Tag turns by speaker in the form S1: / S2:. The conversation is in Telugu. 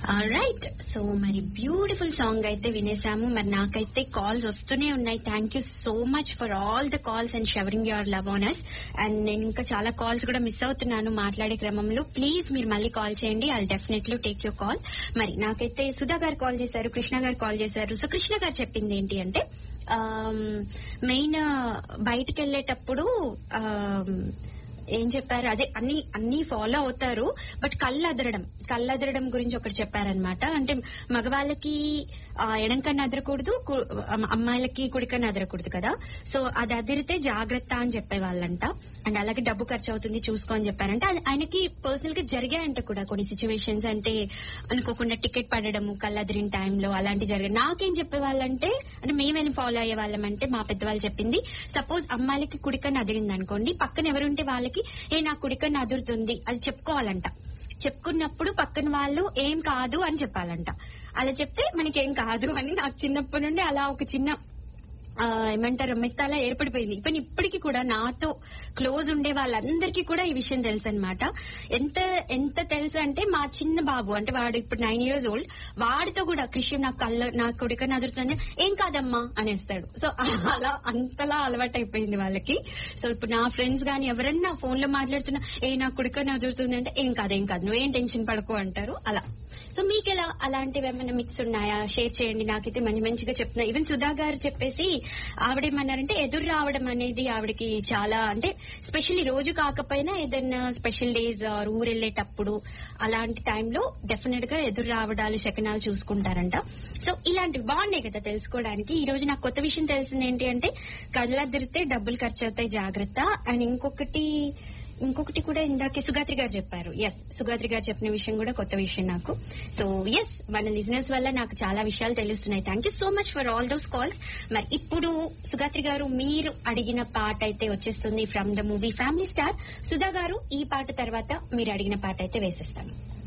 S1: రైట్ సో మరి బ్యూటిఫుల్ సాంగ్ అయితే వినేసాము మరి నాకైతే కాల్స్ వస్తూనే ఉన్నాయి thank you so much for all the calls and showering your love on us and నేను ఇంకా చాలా కాల్స్ కూడా మిస్ అవుతున్నాను మాట్లాడే క్రమంలో ప్లీజ్ మీరు మళ్ళీ కాల్ చేయండి I definitely take your call మరి నాకైతే సుధా గారు కాల్ చేశారు కృష్ణ గారు కాల్ చేశారు సో కృష్ణ గారు చెప్పింది ఏంటి అంటే మెయిన్ బయటకు వెళ్ళేటప్పుడు ఆమ్, ఏం చెప్పారు అదే అన్ని అన్ని ఫాలో అవుతారు బట్ కళ్ళు అదరడం కళ్ళు అదరడం గురించి ఒకటి చెప్పారనమాట అంటే మగవాళ్ళకి ఆ, ఎడం కన్ను అదరకూడదు కు- అమ్మ- అమ్మాయిలకి కుడి కన్ను అదరకూడదు కదా సో అది అదిరితే జాగ్రత్త అని చెప్పేవాళ్ళంట అండ్ అలాగే డబ్బు ఖర్చు అవుతుంది చూసుకో అని చెప్పారంటే అది ఆయనకి పర్సనల్ గా జరిగాయంట కూడా కొన్ని సిచ్యువేషన్స్ అంటే అనుకోకుండా టికెట్ పడడము కళ్ళదిరిన టైంలో అలాంటి జరిగాయి నాకేం చెప్పేవాళ్ళంటే అంటే మేమేం ఫాలో అయ్యే వాళ్ళం అంటే మా పెద్దవాళ్ళు చెప్పింది సపోజ్ అమ్మాయిలకి కుడికన్ను అదిరింది అనుకోండి పక్కన ఎవరుంటే వాళ్ళకి ఏ నా కుడికన్ను అదురుతుంది అది చెప్పుకోవాలంట చెప్పుకున్నప్పుడు పక్కన వాళ్ళు ఏం కాదు అని చెప్పాలంట అలా చెప్తే మనకేం కాదు అని నాకు చిన్నప్పటి నుండి అలా ఒక చిన్న ఆ, ఏమంటారు మిత్త అలా ఏర్పడిపోయింది ఇప్పుడు ఇప్పటికీ కూడా నాతో క్లోజ్ ఉండే వాళ్ళందరికీ కూడా ఈ విషయం తెలుసు అనమాట ఎంత ఎంత తెలుసు అంటే మా చిన్న బాబు అంటే వాడు ఇప్పుడు నైన్ ఇయర్స్ ఓల్డ్ వాడితో కూడా కృష్ణ నా కళ్ళ నా కొడుక నదురుతుంది ఏం కాదమ్మా అనేస్తాడు సో అలా అంతలా అలవాటు అయిపోయింది వాళ్ళకి సో ఇప్పుడు నా ఫ్రెండ్స్ గాని ఎవరన్నా ఫోన్ లో మాట్లాడుతున్నా ఏ నా కొడుక నదురుతుంది అంటే ఏం కాదు ఏం కాదు నువ్వేం టెన్షన్ పడుకో అంటారు అలా సో మీకు ఎలా అలాంటివి ఏమైనా మిక్స్ ఉన్నాయా షేర్ చేయండి నాకైతే మంచి మంచిగా చెప్తున్నా ఈవెన్ సుధా గారు చెప్పేసి ఆవిడేమన్నారంటే ఎదురు రావడం అనేది ఆవిడకి చాలా అంటే స్పెషల్లీ రోజు కాకపోయినా ఏదైనా స్పెషల్ డేస్ ఆర్ ఊరు వెళ్ళేటప్పుడు అలాంటి టైంలో డెఫినెట్ గా ఎదురు రావడాలు శకనాలు చూసుకుంటారంట సో ఇలాంటివి బాగున్నాయి కదా తెలుసుకోవడానికి ఈ రోజు నాకు కొత్త విషయం తెలిసింది ఏంటి అంటే కళ్ళదిరితే డబ్బులు ఖర్చు అవుతాయి జాగ్రత్త అండ్ ఇంకొకటి ఇంకొకటి కూడా ఇందాకే సుగాత్రి గారు చెప్పారు ఎస్ సుగాత్రి గారు చెప్పిన విషయం కూడా కొత్త విషయం నాకు సో ఎస్ మన లిజినెస్ వల్ల నాకు చాలా విషయాలు తెలుస్తున్నాయి thank you so much for all those calls మరి ఇప్పుడు సుగాత్రి గారు మీరు అడిగిన పాట అయితే వచ్చేస్తుంది from the movie Family Star Sudha garu ఈ పాట తర్వాత మీరు అడిగిన పాట అయితే వేసేస్తాను